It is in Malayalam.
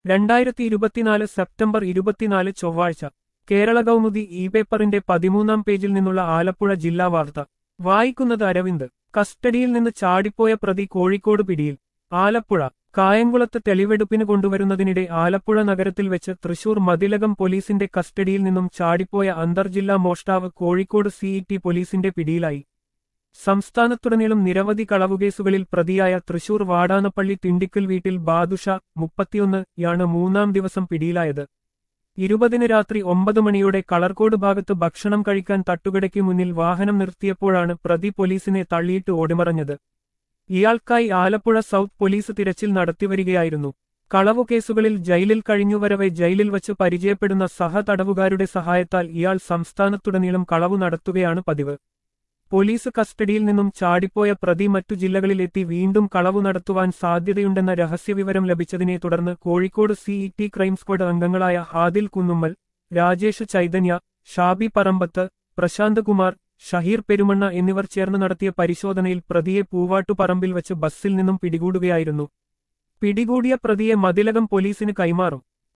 രണ്ടായിരത്തി ഇരുപത്തിനാല് സെപ്റ്റംബർ ഇരുപത്തിനാല് ചൊവ്വാഴ്ച കേരള കൗമുദി ഇ പേപ്പറിന്റെ പതിമൂന്നാം പേജിൽ നിന്നുള്ള ആലപ്പുഴ ജില്ലാ വാർത്ത വായിക്കുന്നത് അരവിന്ദ് കസ്റ്റഡിയിൽ നിന്ന് ചാടിപ്പോയ പ്രതി കോഴിക്കോട് പിടിയിൽ ആലപ്പുഴ കായംകുളത്ത് തെളിവെടുപ്പിന് കൊണ്ടുവരുന്നതിനിടെ ആലപ്പുഴ നഗരത്തിൽ വെച്ച് തൃശൂർ മതിലകം പോലീസിന്റെ കസ്റ്റഡിയിൽ നിന്നും ചാടിപ്പോയ അന്തർജില്ലാ മോഷ്ടാവ് കോഴിക്കോട് സിഇടി പോലീസിന്റെ പിടിയിലായി സംസ്ഥാനത്തുടനീളം നിരവധി കളവുകേസുകളിൽ പ്രതിയായ തൃശൂർ വാടാനപ്പള്ളി തിണ്ടിക്കൽ വീട്ടിൽ ബാദുഷ മുപ്പത്തിയൊന്ന് യാണ് മൂന്നാം ദിവസം പിടിയിലായത് ഇരുപതിന് രാത്രി ഒമ്പത് മണിയോടെ കളർകോട് ഭാഗത്ത് ഭക്ഷണം കഴിക്കാൻ തട്ടുകടയ്ക്ക് മുന്നിൽ വാഹനം നിർത്തിയപ്പോഴാണ് പ്രതി പോലീസിനെ തള്ളിയിട്ട് ഓടിമറഞ്ഞത് ഇയാൾക്കായി ആലപ്പുഴ സൗത്ത് പോലീസ് തിരച്ചിൽ നടത്തിവരികയായിരുന്നു കളവു കേസുകളിൽ ജയിലിൽ കഴിഞ്ഞുവരവെ ജയിലിൽ വച്ച് പരിചയപ്പെടുന്ന സഹതടവുകാരുടെ സഹായത്താൽ ഇയാൾ സംസ്ഥാനത്തുടനീളം കളവു നടത്തുകയാണ് പതിവ് പോലീസ് കസ്റ്റഡിയിൽ നിന്നും ചാടിപ്പോയ പ്രതി മറ്റു ജില്ലകളിലെത്തി വീണ്ടും കളവു നടത്തുവാൻ സാധ്യതയുണ്ടെന്ന രഹസ്യവിവരം ലഭിച്ചതിനെ തുടർന്ന് കോഴിക്കോട് സിഇടി ക്രൈം സ്ക്വാഡ് അംഗങ്ങളായ ഹാദിൽ കുന്നുമ്മൽ രാജേഷ് ചൈതന്യ ഷാബി പറമ്പത്ത് പ്രശാന്ത് കുമാർ ഷഹീർ പെരുമണ്ണ എന്നിവർ ചേർന്ന് നടത്തിയ പരിശോധനയിൽ പ്രതിയെ പൂവാട്ടുപറമ്പിൽ വെച്ച് ബസ്സിൽ നിന്നും പിടികൂടുകയായിരുന്നു പിടികൂടിയ പ്രതിയെ മതിലകം പോലീസിന് കൈമാറും